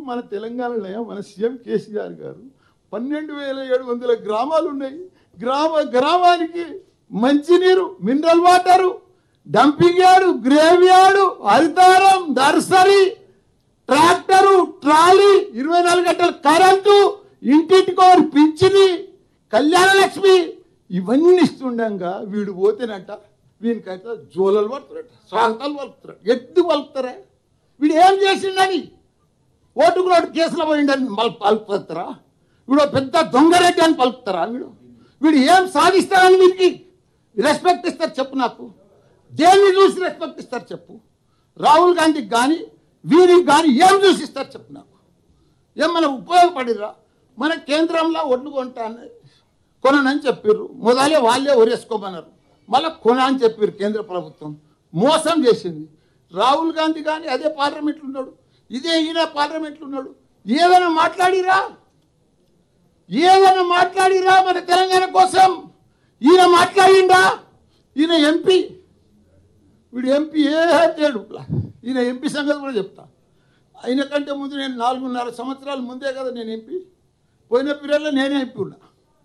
మన తెలంగాణలో మన సీఎం కేసీఆర్ గారు పన్నెండు వేల ఏడు వందల గ్రామాలు ఉన్నాయి గ్రామ గ్రామానికి మంచినీరు mineral water dumping yard grave yard హరితారం నర్సరీ ట్రాక్టరు ట్రాలీ ఇరవై నాలుగు గంటల కరెంటు ఇంటింటికో పింఛని కళ్యాణ లక్ష్మి ఇవన్నీ ఇస్తుండగా వీడు పోతేనట వీనికైతే జోలలు పడుతున్నాడు స్వాగతాలు పలుకుతున్నాడు ఎద్దు పలుకుతారా వీడు ఏం చేసిండని ఓటుకు రోడ్డు కేసులో పోయిండని మళ్ళీ పలుకుతారా వీడు ఒక పెద్ద దొంగరెడ్డి అని పలుకుతారా వీడు వీడు ఏం సాధిస్తారని వీరికి రెస్పెక్ట్ ఇస్తారు చెప్పు నాకు దేన్ని చూసి రెస్పెక్ట్ ఇస్తారు చెప్పు రాహుల్ గాంధీకి కానీ వీరికి కానీ ఏం చూసి ఇస్తారు చెప్పు నాకు ఏమన్నా ఉపయోగపడిరా మన కేంద్రంలో ఒడ్లు కొంటాను కొనని చెప్పారు మొదలే వాళ్ళే ఒరేసుకోమన్నారు మళ్ళీ కొన అని చెప్పారు కేంద్ర ప్రభుత్వం మోసం చేసింది రాహుల్ గాంధీ కానీ అదే పార్లమెంట్లో ఉన్నాడు ఇదే ఈయన పార్లమెంట్లో ఉన్నాడు ఏదైనా మాట్లాడిరా ఏదైనా మాట్లాడిరా మన తెలంగాణ కోసం ఈయన మాట్లాడిండా ఈయన ఎంపీ వీడు ఎంపీ ఏ తేడు ఈయన ఎంపీ సంగతి కూడా చెప్తా అయిన కంటే ముందు నేను నాలుగున్నర సంవత్సరాల ముందే కదా నేను ఎంపీ పోయిన పీరియడ్లో నేనే ఎంపీ ఉన్నా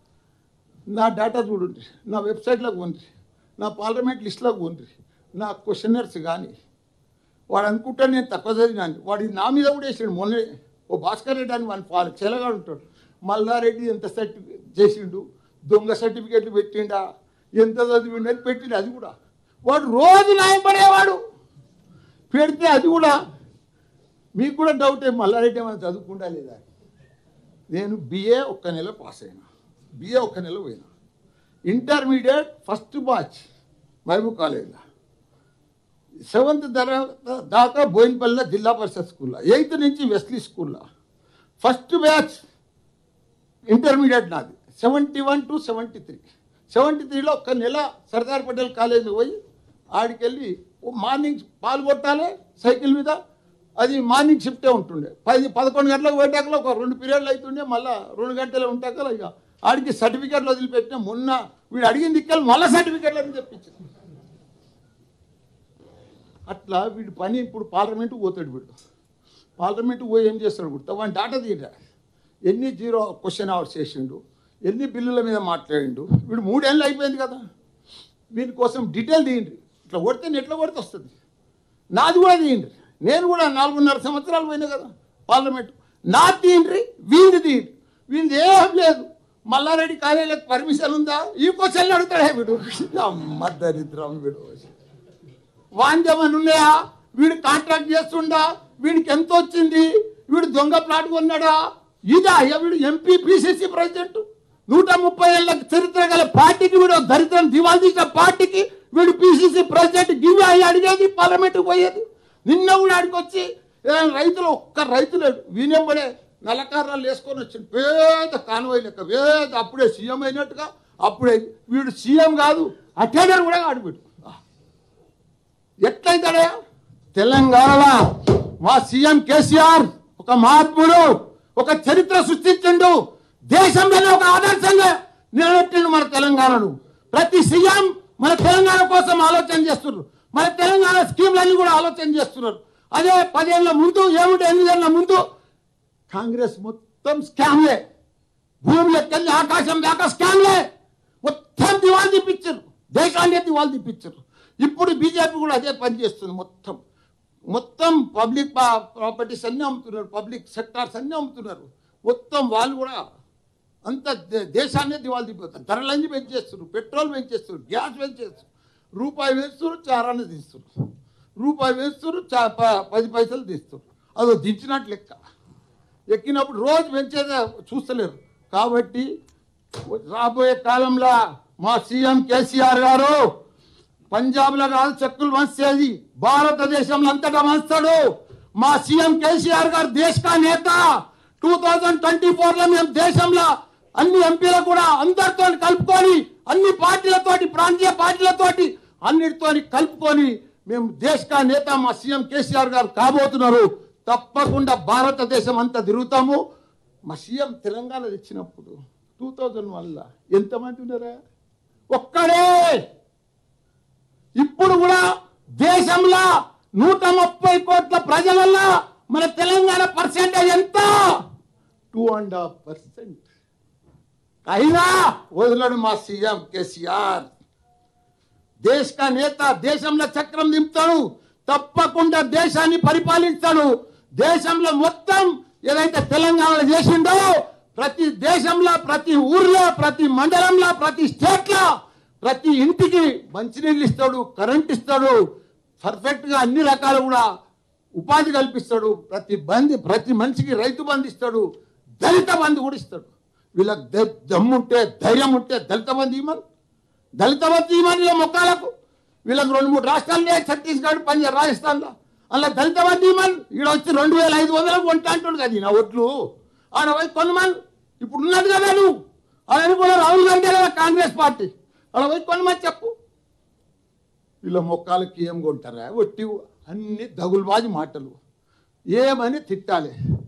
నా డేటా చూడండి నా వెబ్సైట్లోకి పోండి నా పార్లమెంట్ లిస్ట్లోకి పోండి నా క్వశ్చనర్స్ కానీ వాడు అనుకుంటాడు నేను తక్కువ చదివినాను వాడు నా మీద కూడా వేసాడు మొన్న ఓ భాస్కర్ రెడ్డి అని వాని పాలు చెలగా ఉంటాడు మల్లారెడ్డి ఎంత సర్టిఫికేట్ చేసిండు దొంగ సర్టిఫికేట్లు పెట్టిండా ఎంత చదివిండు అని పెట్టిండు అది కూడా వాడు రోజు న్యాయపడేవాడు పెడితే అది కూడా మీకు కూడా డౌట్ మల్లారెడ్డి ఏమైనా చదువుకుంటా లేదా నేను బిఏ ఒక్క నెల పాస్ అయినా బిఏ ఒక్క నెల పోయినా ఇంటర్మీడియట్ ఫస్ట్ బ్యాచ్ మహబూబ్ కాలేజ్లో సెవెంత్ తరగతి దాకా బోయినపల్లిలో జిల్లా పరిషత్ స్కూల్లో ఎయిత్ నుంచి వెస్లీ స్కూల్లో ఫస్ట్ బ్యాచ్ ఇంటర్మీడియట్ నాది seventy one to seventy three సెవెంటీ త్రీలో ఒక్క నెల సర్దార్ పటేల్ కాలేజీకి పోయి ఆడికెళ్ళి ఓ మార్నింగ్ పాలు కొట్టాలి సైకిల్ మీద అది మార్నింగ్ షిఫ్టే ఉంటుండే పది పదకొండు గంటలకు పోయేటాకలో ఒక రెండు పీరియడ్లు అవుతుండే మళ్ళీ రెండు గంటలు ఉంటాక ఇక ఆడికి సర్టిఫికేట్లు వదిలిపెట్టిన మొన్న వీడు అడిగింది ఇక్కడ మళ్ళీ సర్టిఫికేట్లు అని చెప్పించింది అట్లా వీడి పని ఇప్పుడు పార్లమెంటుకు పోతాడు వీడు పార్లమెంటుకు పోయి ఏం చేస్తాడు గుర్తా వాడి డాటా తీయరా ఎన్ని జీరో క్వశ్చన్ అవర్స్ చేసిండు ఎన్ని బిల్లుల మీద మాట్లాడిండు వీడు మూడేళ్ళు అయిపోయింది కదా వీని కోసం డీటెయిల్ తీయండి ఇట్లా కొడితే ఎట్లా కొడితే వస్తుంది నాది కూడా తీయండి నేను కూడా నాలుగున్నర సంవత్సరాలు పోయినా కదా పార్లమెంట్ నాది తీయండి వీంది తీయండి వీంది ఏం లేదు మల్లారెడ్డి కార్యాలయకు పర్మిషన్ ఉందా ఈ క్వశ్చన్లు అడుగుతాడే వీడు అమ్మ దరిద్రం వీడు వాంద్యమని ఉన్నాయా వీడు కాంట్రాక్ట్ చేస్తుండా వీడికి ఎంత వచ్చింది వీడు దొంగ ప్లాట్ కొన్నాడా ఇదా అయ్యా వీడు ఎంపీ పిసిసి ప్రెసిడెంట్ నూట ముప్పై ఏళ్ళ చరిత్ర గల పార్టీకి వీడు దరిద్రం దివాళ తీసిన పార్టీకి వీడు పిసిసి ప్రెసిడెంట్ గివి అయ్యి అడిగేది పార్లమెంట్కి పోయేది నిన్న కూడా ఆడికి వచ్చి ఏ రైతులు ఒక్క రైతు లేడు వీనెంబడే నల్లకారాలు వేసుకొని వచ్చిండు పేద కాన్వాయ్ లెక్క పేద అప్పుడే సీఎం అయినట్టుగా అప్పుడే వీడు సీఎం కాదు అటెండర్ కూడా కాడు వీడు ఎట్లయితాడే తెలంగాణలో మా సీఎం కేసీఆర్ ఒక మహాత్ముడు ఒక చరిత్ర సృష్టించిండు దేశంలోనే ఒక ఆదర్శంగా నిలబెట్టిండు మన తెలంగాణను ప్రతి సీఎం మన తెలంగాణ కోసం ఆలోచన చేస్తున్నారు మన తెలంగాణ స్కీమ్లన్నీ కూడా ఆలోచన చేస్తున్నారు అదే పదేళ్ల ముందు ఏమిటి ఎనిమిదేళ్ల ముందు కాంగ్రెస్ మొత్తం స్కామ్లే భూమి లెక్కల్ని ఆకాశం దాకా స్కామ్లే మొత్తం దివాళ తీపిచ్చారు దేశాన్ని దివాళ తీపిచ్చారు ఇప్పుడు బీజేపీ కూడా అదే పని చేస్తుంది మొత్తం మొత్తం పబ్లిక్ ప్రాపర్టీస్ అన్నీ అమ్ముతున్నారు పబ్లిక్ సెక్టార్స్ అన్నీ అమ్ముతున్నారు మొత్తం వాళ్ళు కూడా అంత దే- దేశాన్నే దివాళ తీపోతారు ధరలన్నీ పెంచేస్తున్నారు పెట్రోల్ పెంచేస్తున్నారు గ్యాస్ పెంచేస్తారు రూపాయి వేస్తున్నారు చారాన్ని తీస్తున్నారు రూపాయి వేస్తున్నారు చా ప- పది పైసలు తీస్తున్నారు అదో దించినట్టు లెక్క ఎక్కినప్పుడు రోజు పెంచేదే చూస్తలేరు కాబట్టి రాబోయే కాలంలో మా సీఎం కేసీఆర్ గారు పంజాబ్లో కాదు చెక్కులు వంచేది భారతదేశంలో అంతటా వంచాడు మా సీఎం కేసీఆర్ గారు దేశ కా నేత టూ థౌజండ్ ట్వంటీ ఫోర్లో మేము దేశంలో అన్ని ఎంపీలు కూడా అందరితో కలుపుకొని అన్ని పార్టీలతోటి ప్రాంతీయ పార్టీలతోటి అన్నిటితోని కలుపుకొని మేము దేశ కా నేత మా సీఎం కేసీఆర్ గారు కాబోతున్నారు తప్పకుండా భారతదేశం అంతా తిరుగుతాము మా సీఎం తెలంగాణ తెచ్చినప్పుడు టూ థౌజండ్ వన్లో ఎంతమంది ఉన్నారా ఒక్కడే ఇప్పుడు కూడా దేశంలో నూట ముప్పై కోట్ల ప్రజలలో మన తెలంగాణ పర్సెంటేజ్ ఎంత టూ అండ్ హాఫ్ పర్సెంట్ అయినా వదలడు మా సీఎం కేసీఆర్ దేశ కా నేత దేశంలో చక్రం దింపుతాడు తప్పకుండా దేశాన్ని పరిపాలిస్తాడు దేశంలో మొత్తం ఏదైతే తెలంగాణలో చేసిండో ప్రతి దేశంలో ప్రతి ఊర్లో ప్రతి మండలంలో ప్రతి స్టేట్లో ప్రతి ఇంటికి మంచినీళ్ళు ఇస్తాడు కరెంట్ ఇస్తాడు పర్ఫెక్ట్ గా అన్ని రకాలు కూడా ఉపాధి కల్పిస్తాడు ప్రతి బంది ప్రతి మనిషికి రైతు బంధు ఇస్తాడు దళిత బంధు కూడా ఇస్తాడు వీళ్ళకి ద- దమ్ముంటే ధైర్యం ఉంటే దళిత బంధు ఇవ్వమని దళిత బంధు ఇవ్వమని మొక్కలకు వీళ్ళకి రెండు మూడు రాష్ట్రాలనే ఛత్తీస్గఢ్ పంజాబ్ రాజస్థాన్లో అలా దళిత బంధు ఇవ్వమని ఈడ వచ్చి రెండు వేల ఐదు వందలకు కొంటా అంటుండు కదా నా ఒట్లు ఆడ పోయి కొనమని ఇప్పుడు ఉన్నది కదా నువ్వు అని కూడా రాహుల్ గాంధీ కదా కాంగ్రెస్ పార్టీ అలా పోయి కొనమని చెప్పు వీళ్ళ మొక్కలకి ఏం కొంటారా ఒట్టి అన్ని దగులుబాజి మాటలు ఏమని తిట్టాలి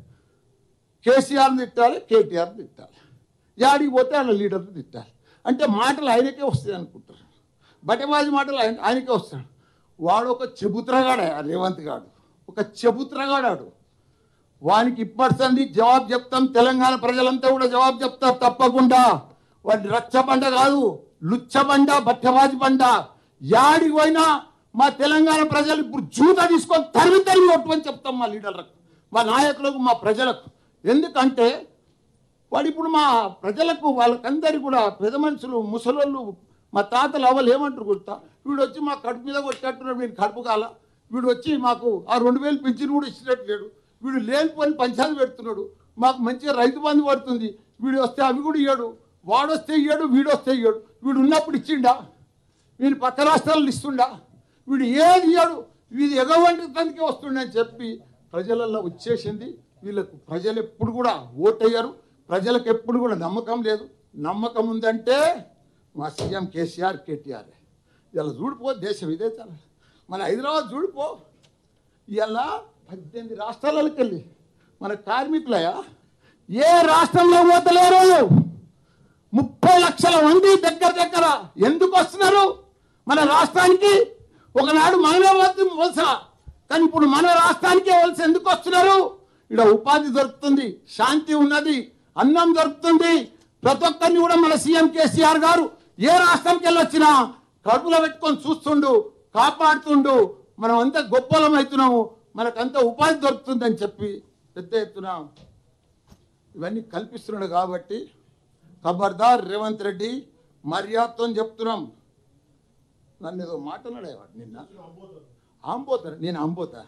కేసీఆర్ని తిట్టాలి కేటీఆర్ తిట్టాలి యాడికి పోతే ఆయన లీడర్ని తిట్టాలి అంటే మాటలు ఆయనకే వస్తాయి అనుకుంటారు బట్టబాజీ మాటలు ఆయన ఆయనకే వస్తాడు వాడు ఒక చెబుత్రగాడే ఆ రేవంత్ గాడు ఒక చెబుత్రగాడాడు వానికి ఇప్పటిసంది జవాబు చెప్తాం తెలంగాణ ప్రజలంతా కూడా జవాబు చెప్తారు తప్పకుండా వాడి రచ్చబండ కాదు లుచ్చబండ బట్టబాజి బండ యాడికి పోయినా మా తెలంగాణ ప్రజలు ఇప్పుడు జూత తీసుకొని తరిమి తరిమి కొట్టమని చెప్తాం మా లీడర్లకు మా నాయకులకు మా ప్రజలకు ఎందుకంటే వాడు ఇప్పుడు మా ప్రజలకు వాళ్ళకందరికీ కూడా పెద్ద మనుషులు ముసలోళ్ళు మా తాతలు అవ్వలు ఏమంటారు గుర్తా వీడు వచ్చి మా కడుపు మీద కొట్టేట్టున్నాడు వీడు కడుపు కాల వీడు వచ్చి మాకు ఆ రెండు వేలు పింఛన్ కూడా ఇచ్చినట్టు లేడు వీడు లేనిపోని పంచాయతీ పెడుతున్నాడు మాకు మంచిగా రైతు బంధు పడుతుంది వీడు వస్తే అవి కూడా ఇయ్యాడు వాడు వస్తే ఇయ్యాడు వీడు వస్తే ఇయ్యాడు వీడు ఉన్నప్పుడు ఇచ్చిండా వీడు పక్క రాష్ట్రాలను ఇస్తుండా వీడు ఏది ఇయ్యాడు వీడు ఎగవంటి తనకే వస్తుండని చెప్పి ప్రజలలో వచ్చేసింది వీళ్ళకు ప్రజలు ఎప్పుడు కూడా ఓటయ్యారు ప్రజలకు ఎప్పుడు కూడా నమ్మకం లేదు నమ్మకం ఉందంటే మా సీఎం కేసీఆర్ కేటీఆర్ ఇలా చూడిపో దేశం ఇదే చాలా మన హైదరాబాద్ చూడిపో ఇలా పద్దెనిమిది రాష్ట్రాలకు వెళ్ళి మన కార్మికులయా ఏ రాష్ట్రంలో పోతలేరు ముప్పై లక్షల మంది దగ్గర దగ్గర ఎందుకు వస్తున్నారు మన రాష్ట్రానికి ఒకనాడు మనమే వద్దు వలస కానీ ఇప్పుడు మన రాష్ట్రానికే వలస ఎందుకు వస్తున్నారు ఇక్కడ ఉపాధి దొరుకుతుంది శాంతి ఉన్నది అన్నం దొరుకుతుంది ప్రతి ఒక్కరిని కూడా మన సీఎం కేసీఆర్ గారు ఏ రాష్ట్రంకి వెళ్ళి వచ్చినా కడుపులో పెట్టుకొని చూస్తుండు కాపాడుతుండు మనం అంతా గొప్పలం అవుతున్నాము మనకంతా ఉపాధి దొరుకుతుందని చెప్పి పెద్ద ఎత్తున ఇవన్నీ కల్పిస్తున్నాడు కాబట్టి ఖబర్దార్ రేవంత్ రెడ్డి మర్యాదతో చెప్తున్నాం నన్ను ఏదో మాట్లాడేవాడు నిన్న ఆంబోతారు నేను ఆంబోతా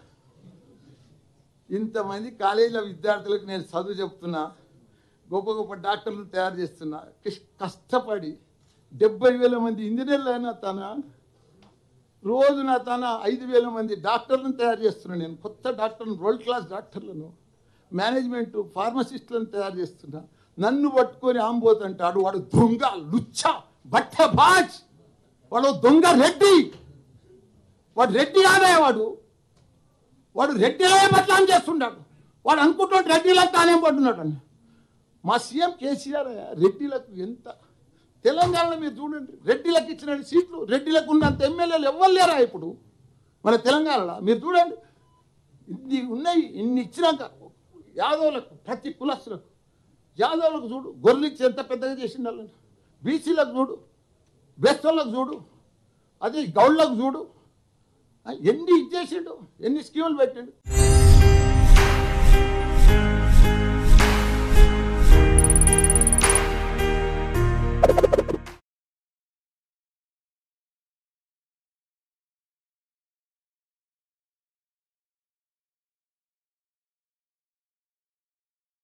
ఇంతమంది కాలేజీల విద్యార్థులకు నేను చదువు చెప్తున్నా గొప్ప గొప్ప డాక్టర్లు తయారు చేస్తున్నా కష్- కష్టపడి డెబ్బై వేల మంది ఇంజనీర్లు అయినా తన రోజు నా తన ఐదు వేల మంది డాక్టర్లను తయారు చేస్తున్నాను నేను కొత్త డాక్టర్లను వరల్డ్ క్లాస్ డాక్టర్లను మేనేజ్మెంట్ ఫార్మసిస్టులను తయారు చేస్తున్నా నన్ను పట్టుకొని ఆంబోతంటాడు వాడు దొంగ లుచ్చ బట్ట బాజ్ వాడు దొంగ రెడ్డి వాడు రెడ్డి కాదే వాడు వాడు రెడ్డిలే బట్లాం చేస్తున్నాడు వాడు అనుకుంటున్నాడు రెడ్డిలకు తానేం పడుతున్నాడు అని మా సీఎం కేసీఆర్ రెడ్డిలకు ఎంత తెలంగాణలో మీరు చూడండి రెడ్డిలకు ఇచ్చిన సీట్లు రెడ్డిలకు ఉన్నంత ఎమ్మెల్యేలు ఎవ్వరు లేరా ఇప్పుడు మన తెలంగాణలో మీరు చూడండి ఇన్ని ఉన్నాయి ఇన్ని ఇచ్చినాక యాదవులకు ప్రతి కులస్తులకు యాదవులకు చూడు గొర్రెలు ఇచ్చి ఎంత పెద్దగా చేసిండు వాళ్ళని బీసీలకు చూడు బెస్తోళ్ళకు చూడు అదే గౌళ్ళకు చూడు ఆ, ఎన్ని ఇచ్చేసిండు ఎన్ని స్కీములు పెట్టిండు